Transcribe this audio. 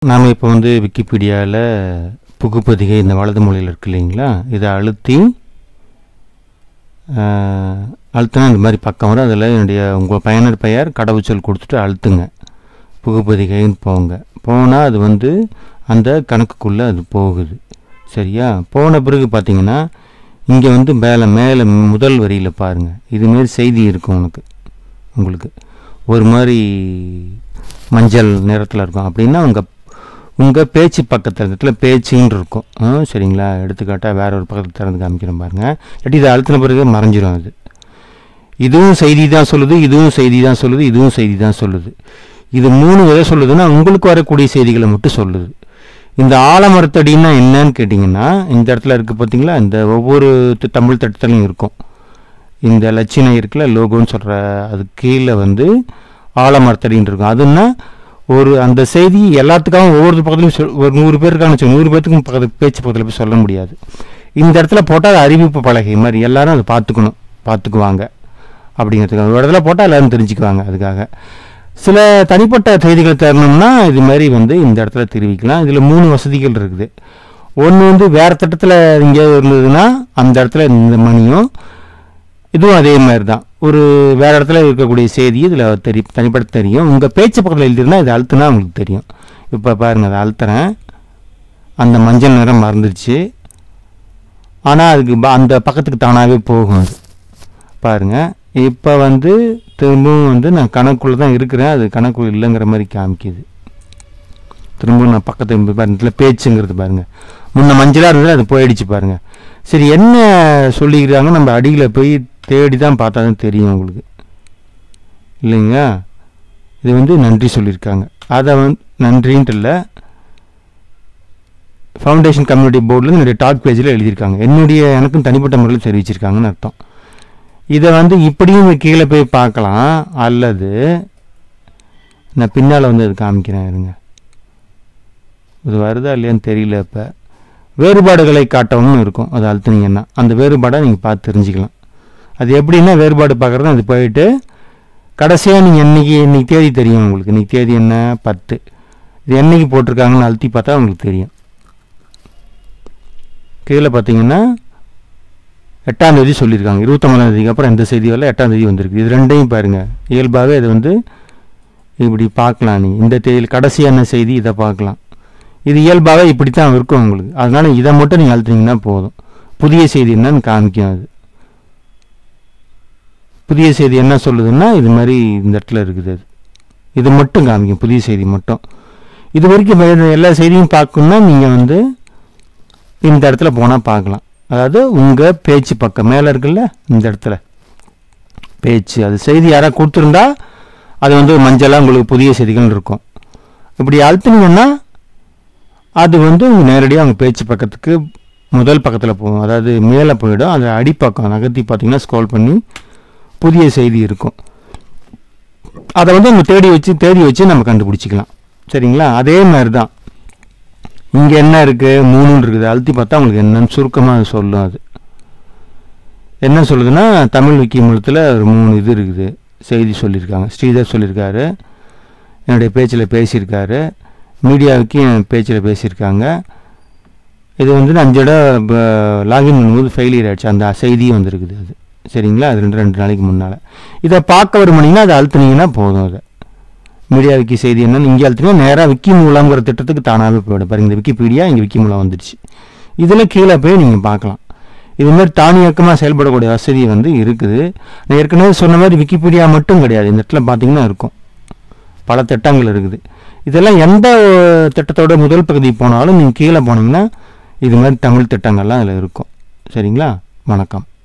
நாம் இப்போ வந்து விக்கிபீடியாவில் புகுப்பதிகை இந்த வலது மூலையில் இருக்கு இல்லைங்களா இதை அழுத்தி ஆஹ், அழுத்தினா இந்த மாதிரி பக்கம் வரும் அதில் என்னுடைய உங்கள் பயனர் பெயர் கடவுச்சொல் கொடுத்துட்டு அழுத்துங்க புகுப்பதிகைன்னு போங்க போனால் அது வந்து அந்த கணக்குக்குள்ளே அது போகுது சரியா போன பிறகு பார்த்தீங்கன்னா இங்கே வந்து மேலே மேலே முதல் வரியில் பாருங்கள் இதுமாரி செய்தி இருக்கும் உனக்கு உங்களுக்கு ஒரு மாதிரி மஞ்சள் நிறத்தில் இருக்கும் அப்படின்னா உங்கள் உங்கள் பேச்சு பக்கத்தில் இடத்துல பேச்சுன்னு இருக்கும் ஆ, சரிங்களா எடுத்துக்காட்டாக வேற ஒரு பக்கத்தில் திறந்து காமிக்கிறேன் பாருங்கள் இல்லாட்டி இதை அழுத்தின பிறகு மறைஞ்சிரும் அது இதுவும் செய்தி தான் சொல்லுது இதுவும் செய்தி தான் சொல்லுது இதுவும் செய்தி தான் சொல்லுது இது மூணு எதை சொல்லுதுன்னா உங்களுக்கு வரக்கூடிய செய்திகளை மட்டும் சொல்லுது இந்த ஆலமரத்தடின்னா என்னன்னு கேட்டிங்கன்னா இந்த இடத்துல இருக்குது பார்த்தீங்களா இந்த ஒவ்வொரு தி- தமிழ் தட்டத்துலையும் இருக்கும் இந்த லட்சணை இருக்குல்ல லோகோன்னு சொல்கிற அது கீழே வந்து ஆலமரத்தடின்னு இருக்கும் அதுன்னா ஒரு அந்த செய்தி எல்லாத்துக்காகவும் ஒவ்வொரு பக்கத்துலையும் சொல் ஒரு நூறு பேர் இருக்கான்னு வச்சுக்கோங்க நூறு பேர்த்துக்கும் பக்கத்து பேச்சு பக்கத்தில் போய் சொல்ல முடியாது இந்த இடத்துல போட்டால் அது அறிவிப்பு பலகை மாதிரி எல்லாரும் அதை பார்த்துக்கணும் பார்த்துக்குவாங்க அப்படிங்கிறதுக்காக ஒரு இடத்துல போட்டால் எல்லாரும் தெரிஞ்சுக்குவாங்க அதுக்காக சில தனிப்பட்ட செய்திகள் தரணும்னா இது மாதிரி வந்து இந்த இடத்துல தெரிவிக்கலாம் இதில் மூணு வசதிகள் இருக்குது ஒன்று வந்து வேறு திட்டத்தில் இங்கே இருந்ததுன்னா அந்த இடத்துல இந்த மணியும் இதுவும் அதே மாதிரி தான் ஒரு வேறு இடத்துல இருக்கக்கூடிய செய்தி இதில் தெரி தனிப்பட்ட தெரியும் உங்கள் பேச்சு பக்கத்தில் எழுதிருந்தா இது அழுத்துனா உங்களுக்கு தெரியும் இப்போ பாருங்கள் அதை அழுத்துறேன் அந்த மஞ்சள் நிறம் மறந்துடுச்சு ஆனால் அதுக்கு ப- அந்த பக்கத்துக்கு தானாகவே போகும் அது பாருங்கள் இப்போ வந்து திரும்பவும் வந்து நான் கணக்குள்ளே தான் இருக்கிறேன் அது கணக்குள்ள இல்லைங்கிற மாதிரி காமிக்குது திரும்பவும் நான் பக்கத்து பாருங்க பேச்சுங்கிறது பாருங்க முன்ன மஞ்சளாக இருந்தது அது போயிடுச்சு பாருங்க சரி என்ன சொல்லிக்கிறாங்க நம்ம அடியில் போய் தேடி தான் பார்த்தா தான் தெரியும் உங்களுக்கு இல்லைங்க இது வந்து நன்றி சொல்லியிருக்காங்க அதை வந்து நன்றின்ட்டு இல்லை ஃபவுண்டேஷன் கம்யூனிட்டி போர்டில் என்னுடைய டாக் பேஜில் எழுதியிருக்காங்க என்னுடைய எனக்கும் தனிப்பட்ட முறையில் தெரிவிச்சிருக்காங்கன்னு அர்த்தம் இதை வந்து இப்படியும் கீழே போய் பார்க்கலாம் அல்லது நான் பின்னால் வந்து அது காமிக்கிறேன் இருங்க இது வருதா இல்லையான்னு தெரியல இப்போ வேறுபாடுகளை காட்டவும்னு இருக்கும் அது அழுத்துனீங்கன்னா அந்த வேறுபாடை நீங்கள் பார்த்து தெரிஞ்சுக்கலாம் அது எப்படின்னா வேறுபாடு பார்க்குறது அது போயிட்டு கடைசியாக நீங்கள் என்னைக்கு இன்னைக்கு தேதி தெரியும் உங்களுக்கு இன்னைக்கு தேதி என்ன பத்து இது என்னைக்கு போட்டிருக்காங்கன்னு அழுத்தி பார்த்தா உங்களுக்கு தெரியும் கீழே பார்த்தீங்கன்னா எட்டாம் தேதி சொல்லியிருக்காங்க இருபத்தொம்பதாம் தேதிக்கு அப்புறம் எந்த செய்தி வரல எட்டாம் தேதி வந்திருக்கு இது ரெண்டையும் பாருங்கள் இயல்பாகவே இது வந்து இப்படி பார்க்கலாம் நீங்கள் இந்த தேதியில் கடைசியான செய்தி இதை பார்க்கலாம் இது இயல்பாகவே இப்படி தான் இருக்கும் உங்களுக்கு அதனால் இதை மட்டும் நீங்கள் அழுத்தினீங்கன்னா போதும் புதிய செய்தி என்னன்னு காமிக்கும் அது புதிய செய்தி என்ன சொல்லுதுன்னா இது மாதிரி இந்த இடத்துல இருக்குது அது இது மட்டும் காமிக்கும் புதிய செய்தி மட்டும் இது வரைக்கும் வேற எல்லா செய்தியும் பார்க்கணுன்னா நீங்கள் வந்து இந்த இடத்துல போனால் பார்க்கலாம் அதாவது உங்கள் பேச்சு பக்கம் மேலே இருக்குல்ல இந்த இடத்துல பேச்சு அது செய்தி யாராவது கொடுத்துருந்தா அது வந்து மஞ்சளாக உங்களுக்கு புதிய செய்திகள் இருக்கும் இப்படி அழுத்துனீங்கன்னா அது வந்து நேரடியாக அவங்க பேச்சு பக்கத்துக்கு முதல் பக்கத்தில் போகும் அதாவது மேலே போயிடும் அது அடிப்பக்கம் நகர்த்தி பார்த்தீங்கன்னா ஸ்க்ரோல் பண்ணி புதிய செய்தி இருக்கும் அதை வந்து நம்ம தேடி வச்சு தேடி வச்சு நம்ம கண்டுபிடிச்சிக்கலாம் சரிங்களா அதே மாதிரி தான் இங்கே என்ன இருக்குது மூணுன்னு இருக்குது அழுத்தி பார்த்தா உங்களுக்கு என்னன்னு சுருக்கமாக சொல்லும் அது என்ன சொல்லுதுன்னா தமிழ் விக்கிமூலத்தில் ஒரு மூணு இது இருக்குது செய்தி சொல்லியிருக்காங்க ஸ்ரீதர் சொல்லியிருக்காரு என்னுடைய பேச்சில் பேசியிருக்காரு மீடியாவுக்கு என் பேச்சில் பேசியிருக்காங்க இது வந்து நான் அஞ்சு இடம் லாகின் பண்ணும்போது ஃபெயிலியர் ஆயிடுச்சு அந்த செய்தியும் வந்திருக்குது அது சரிங்களா அது ரெண்டு ரெண்டு நாளைக்கு முன்னால் இதை பார்க்க வருமானீங்கன்னா அதை அழுத்துனீங்கன்னா போதும் அதை மீடியா விக்கி செய்தி என்னன்னு இங்கே அழுத்தினா நேராக விக்கி மூலங்கிற திட்டத்துக்கு தானாகவே போயிடும் பாருங்க இந்த விக்கிபீடியா இங்கே விக்கி மூலம் வந்துடுச்சு இதில் கீழே போய் நீங்கள் பார்க்கலாம் இது மாதிரி தானியக்கமாக செயல்படக்கூடிய வசதி வந்து இருக்குது நான் ஏற்கனவே சொன்ன மாதிரி விக்கிபீடியா மட்டும் கிடையாது இந்த இடத்துல பார்த்தீங்கன்னா இருக்கும் பல திட்டங்கள் இருக்குது இதெல்லாம் எந்த அஹ், திட்டத்தோட முதல் பகுதி போனாலும் நீங்கள் கீழே போனீங்கன்னா இது மாதிரி தமிழ் திட்டங்கள்லாம் அதில் இருக்கும் சரிங்களா வணக்கம்